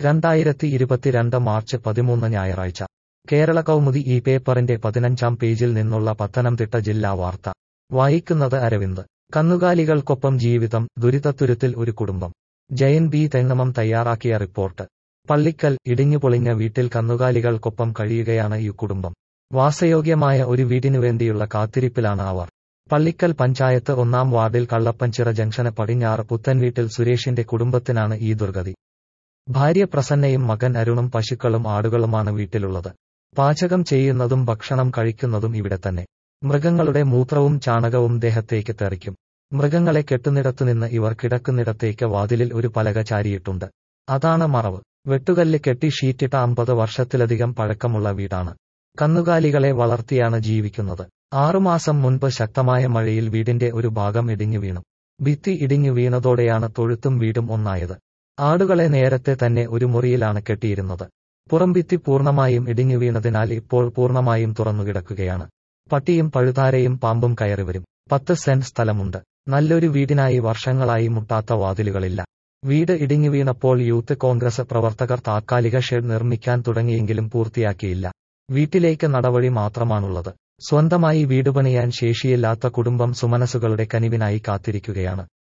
രണ്ടായിരത്തി ഇരുപത്തിരണ്ട് മാർച്ച് പതിമൂന്ന് ഞായറാഴ്ച കേരള കൗമുദി ഈ പേപ്പറിന്റെ പതിനഞ്ചാം പേജിൽ നിന്നുള്ള പത്തനംതിട്ട ജില്ലാ വാർത്ത വായിക്കുന്നത് അരവിന്ദ് കന്നുകാലികൾക്കൊപ്പം ജീവിതം ദുരിതത്തുരുത്തിൽ ഒരു കുടുംബം ജയൻ ബി തെങ്ങമം തയ്യാറാക്കിയ റിപ്പോർട്ട് പള്ളിക്കൽ ഇടിഞ്ഞുപൊളിഞ്ഞ വീട്ടിൽ കന്നുകാലികൾക്കൊപ്പം കഴിയുകയാണ് ഈ കുടുംബം വാസയോഗ്യമായ ഒരു വീടിനുവേണ്ടിയുള്ള കാത്തിരിപ്പിലാണ് അവർ പള്ളിക്കൽ പഞ്ചായത്ത് ഒന്നാം വാർഡിൽ കള്ളപ്പഞ്ചിറ ജംഗ്ഷന് പടിഞ്ഞാറ് പുത്തൻവീട്ടിൽ സുരേഷിന്റെ കുടുംബത്തിനാണ് ഈ ദുർഗതി ഭാര്യ പ്രസന്നയും മകൻ അരുണും പശുക്കളും ആടുകളുമാണ് വീട്ടിലുള്ളത് പാചകം ചെയ്യുന്നതും ഭക്ഷണം കഴിക്കുന്നതും ഇവിടെ തന്നെ മൃഗങ്ങളുടെ മൂത്രവും ചാണകവും ദേഹത്തേക്ക് തെറിക്കും മൃഗങ്ങളെ കെട്ടുന്നിടത്തുനിന്ന് ഇവർ കിടക്കുന്നിടത്തേക്ക് വാതിലിൽ ഒരു പലക ചാരിയിട്ടുണ്ട് അതാണ് മറവ് വെട്ടുകല്ല് കെട്ടി ഷീറ്റിട്ട അമ്പത് വർഷത്തിലധികം പഴക്കമുള്ള വീടാണ് കന്നുകാലികളെ വളർത്തിയാണ് ജീവിക്കുന്നത് ആറുമാസം മുൻപ് ശക്തമായ മഴയിൽ വീടിന്റെ ഒരു ഭാഗം ഇടിഞ്ഞു വീണു ഭിത്തി ഇടിഞ്ഞു വീണതോടെയാണ് തൊഴുത്തും വീടും ഒന്നായത് ആടുകളെ നേരത്തെ തന്നെ ഒരു മുറിയിലാണ് കെട്ടിയിരുന്നത് പുറംഭിത്തി പൂർണ്ണമായും ഇടിഞ്ഞു വീണതിനാൽ ഇപ്പോൾ പൂർണ്ണമായും തുറന്നുകിടക്കുകയാണ് പട്ടിയും പഴുതാരയും പാമ്പും കയറിവരും പത്ത് സെന്റ് സ്ഥലമുണ്ട് നല്ലൊരു വീടിനായി വർഷങ്ങളായി മുട്ടാത്ത വാതിലുകളില്ല വീട് ഇടിഞ്ഞു വീണപ്പോൾ യൂത്ത് കോൺഗ്രസ് പ്രവർത്തകർ താത്കാലിക ഷെഡ് നിർമ്മിക്കാൻ തുടങ്ങിയെങ്കിലും പൂർത്തിയാക്കിയില്ല വീട്ടിലേക്ക് നടവഴി മാത്രമാണുള്ളത് സ്വന്തമായി വീട് പണിയാൻ ശേഷിയില്ലാത്ത കുടുംബം സുമനസുകളുടെ കനിവിനായി കാത്തിരിക്കുകയാണ്